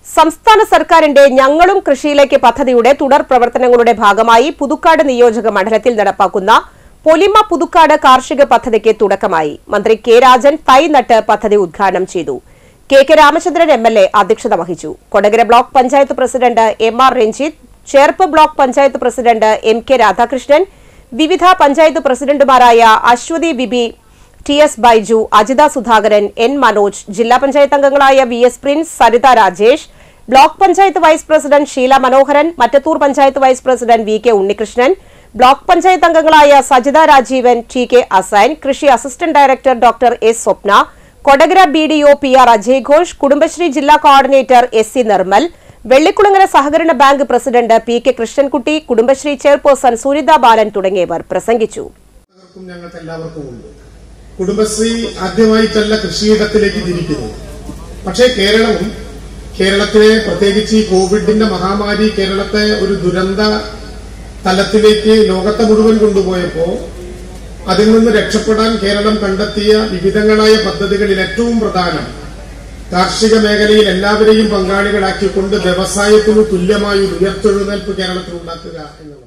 സംസ്ഥാന സർക്കാരിന്റെ ഞങ്ങളും കൃഷിയിലേക്ക് പദ്ധതിയുടെ തുടർ പ്രവർത്തനങ്ങളുടെ ഭാഗമായി പുതുക്കാട് നിയോജക മണ്ഡലത്തിൽ നടപ്പാക്കുന്ന പൊലിമ പുതുക്കാട് കാർഷിക പദ്ധതിക്ക് തുടക്കമായി മന്ത്രി കെ രാജൻ തൈ നട്ട് പദ്ധതി ഉദ്ഘാടനം ചെയ്തു K K Ramachandran M L A അധ്യക്ഷത വഹിച്ചു Kodakara block panchayat president M R Ranjith Cherpu block panchayat president M K Radhakrishnan വിവിധ പഞ്ചായത്ത് പ്രസിഡന്റുമാരായ Aswathi Bibi T S Baiju Ajitha Sudhakaran N Manoj ജില്ലാ പഞ്ചായത്ത് അംഗങ്ങളായ V S Prince Saritha Rajesh block panchayat vice president Sheela Manoharan Mattathur panchayat vice president V K Unnikrishnan block panchayat അംഗങ്ങളായ സജിത രാജീവൻ ടി കെ അസൈൻ കൃഷി assistant director doctor S Swapna Kodakara B D O P R Ajay Ghosh Kudumbashree ജില്ലാ coordinator S C Nirmal Vellikulangara സഹകരണ bank president P K Krishnankutty Kudumbashree chairperson Sunitha Balan തുടങ്ങിയവർ പ്രസംഗിച്ചു എല്ലാവർക്കും ഞങ്ങൾക്ക് എല്ലാവർക്കും ഉണ്ട് കുടുംബശ്രീ ആദ്യമായിട്ടല്ല കൃഷിയിടത്തിലേക്ക് തിരിക്കുന്നത് പക്ഷേ കേരളവും കേരളത്തിലെ പ്രത്യേകിച്ച് ഈ കോവിഡിന്റെ മഹാമാരി കേരളത്തെ ഒരു ദുരന്ത തലത്തിലേക്ക് ലോകത്തെ മുഴുവൻ കൊണ്ടുപോയപ്പോ അതിൽ നിന്ന് രക്ഷപ്പെടാൻ കേരളം കണ്ടെത്തിയ വിവിധങ്ങളായ പദ്ധതികളിൽ ഏറ്റവും പ്രധാനം കാർഷിക മേഖലയിൽ എല്ലാവരെയും പങ്കാളികളാക്കിക്കൊണ്ട് വ്യവസായത്തിന് തുല്യമായ ഒരു ഉയർത്തെഴുന്നേൽപ്പ് കേരളത്തിൽ ഉണ്ടാക്കുക എന്നുള്ളത്